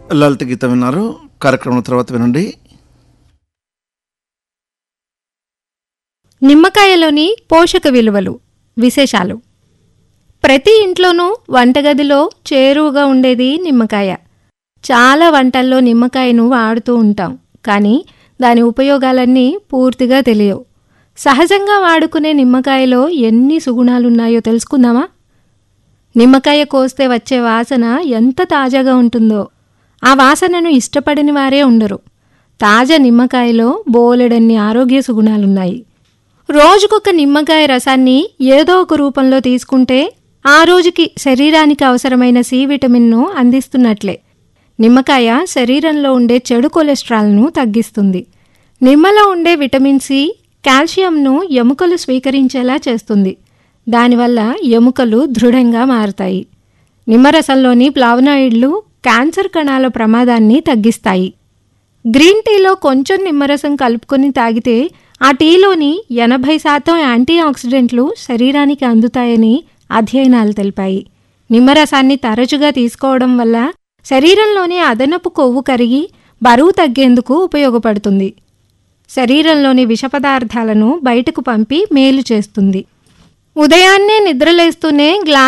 లలిత గీతం విన్నారు కార్యక్రమం తర్వాత వినండి నిమ్మకాయలోని పోషక విలువలు విశేషాలు ప్రతి ఇంట్లోనూ వంటగదిలో చేరువుగా ఉండేది నిమ్మకాయ చాలా వంటల్లో నిమ్మకాయను వాడుతూ ఉంటాం కానీ దాని ఉపయోగాలన్నీ పూర్తిగా తెలియవు సహజంగా వాడుకునే నిమ్మకాయలో ఎన్ని సుగుణాలున్నాయో తెలుసుకుందామా నిమ్మకాయ కోస్తే వచ్చే వాసన ఎంత తాజాగా ఉంటుందో ఆ వాసనను ఇష్టపడని వారే ఉండరు తాజా నిమ్మకాయలో బోలెడన్ని ఆరోగ్య సుగుణాలున్నాయి రోజుకొక నిమ్మకాయ రసాన్ని ఏదో ఒక రూపంలో తీసుకుంటే ఆ రోజుకి శరీరానికి అవసరమైన సి విటమిన్ను అందిస్తున్నట్లే నిమ్మకాయ శరీరంలో ఉండే చెడు కొలెస్ట్రాల్ను తగ్గిస్తుంది నిమ్మలో ఉండే విటమిన్ సి కాల్షియంను ఎముకలు స్వీకరించేలా చేస్తుంది దానివల్ల ఎముకలు దృఢంగా మారతాయి నిమ్మరసంలోని ప్లావనాయిడ్లు క్యాన్సర్ కణాల ప్రమాదాన్ని తగ్గిస్తాయి గ్రీన్ టీలో కొంచెం నిమ్మరసం కలుపుకొని తాగితే ఆ టీలోని ఎనభై శాతం యాంటీ ఆక్సిడెంట్లు శరీరానికి అందుతాయని అధ్యయనాలు తెలిపాయి నిమ్మరసాన్ని తరచుగా తీసుకోవడం వల్ల శరీరంలోని అదనపు కొవ్వు కరిగి బరువు తగ్గేందుకు ఉపయోగపడుతుంది శరీరంలోని విష పదార్థాలను బయటకు పంపి మేలు చేస్తుంది ఉదయాన్నే నిద్రలేస్తూనే గ్లాస్